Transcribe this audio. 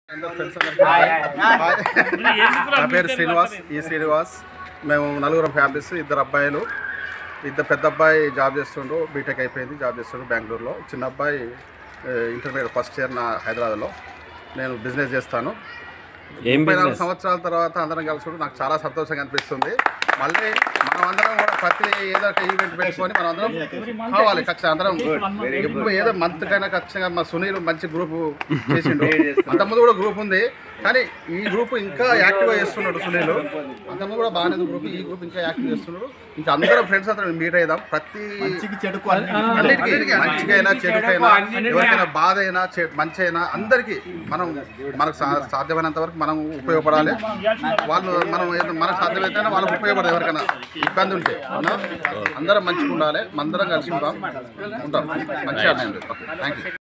అందరు ఫ్రెండ్స్ అందరికీ హాయ్. నా పేరు శ్రీనివాస్ ఈ శ్రీనివాస్ మేము నలుగురం ఫ్యామిలీస్ ఇద్దరు అబ్బాయిలు ఇద్దరు పెద్ద అబ్బాయి జాబ్ చేస్తుండ్రు బీటెక్ అయిపోయింది జాబ్ చేస్తుండ్రు బెంగళూరులో చిన్న అబ్బాయి ఏ, ఇంటర్మీడియట్ ఫస్ట్ ఇయర్ నా హైదరాబాద్లో నేను బిజినెస్ చేస్తాను ఏం ముప్పై నాలుగు బిజినెస్ సంవత్సరాల తర్వాత అందరం కలుసుకుంటూ నాకు చాలా సంతోషంగా అనిపిస్తుంది మళ్ళీ మనం అందరం కూడా ప్రతి ఏదో ఒక ఈవెంట్ పెట్టుకొని మనం అందరం కావాలి ఖచ్చితంగా అందరం ఇప్పుడు ఏదో మంత్ కైనా ఖచ్చితంగా మా సునీల్ మంచి గ్రూప్ చేసిండు అంతకుముందు కూడా గ్రూప్ ఉంది కానీ ఈ గ్రూప్ ఇంకా యాక్టివ్గా చేస్తున్నాడు సునీల్ అంతకుముందు కూడా బాగానే గ్రూప్ ఈ గ్రూప్ ఇంకా యాక్టివ్ చేస్తున్నాడు ఇంకా అందరం ఫ్రెండ్స్ అందరం మీట్ అయిదాం ప్రతి అన్నిటికీ మంచికైనా చెడుకైనా ఎవరికైనా బాధ అయినా చె- మంచి అయినా అందరికీ మనం మనకు సా- సాధ్యమైనంత వరకు మనం ఉపయోగపడాలి వాళ్ళు మనం ఏదో మనకు సాధ్యమైతే వాళ్ళకి ఉపయోగపడదు ఎవరికైనా ఇబ్బంది ఉంటే అవునా? అందరం మంచిగా ఉండాలి అందరం కలిసి ఉంటాం ఉంటాం మంచిగా థ్యాంక్ యూ